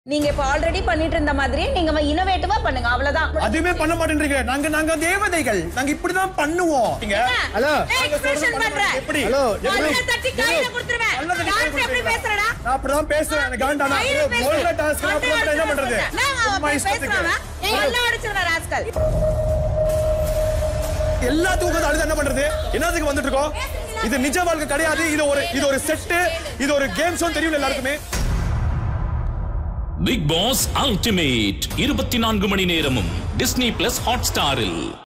நீங்க இப்ப ஆல்ரெடி பண்ணிட்டு இருந்த மாதிரியே நீங்க இனோவேட்டிவா பண்ணுங்க அவ்வளவுதான் அதுவுமே பண்ண மாட்டேன்றீங்க நாங்க நாங்க தேவதைகள் நாங்க இப்படிதான் பண்ணுவோம் நீங்க ஹலோ எக்ஸ்பிரஷன் பண்ற எப்படி ஹலோ நல்ல தட்டி கையில கொடுத்துருவேன் நல்ல தட்டி கையில டான்ஸ் எப்படி கொடுத்துருவேன். பேசுறடா நான் அப்படிதான் பேசுறேன் எனக்கு காண்டானா கையில பேசு. முதல்ல டாஸ்க் மண்டைய அப்புறம் என்ன பண்றது அடிச்சிருவேன். நான் அவன் சும்மா அப்படி இஷ்டத்துக்கு. பேசுறான். ஏய், எல்லாம் அடிச்சிருவேன் ராஸ்கல் எல்லாத்துக்கும் உட்கார்ந்து அழுது என்ன பண்றது என்னத்துக்கு வந்துட்டு இருக்கோம் இது நிஜ வாழ்க்கை கிடையாது இது ஒரு இது ஒரு செட்டு இது ஒரு கேம் ஷோ தெரியும் எல்லாருக்குமே பிக் பாஸ் அல்டிமேட் இருபத்தி நான்கு மணி நேரமும் டிஸ்னி பிளஸ் ஹாட் ஸ்டாரில்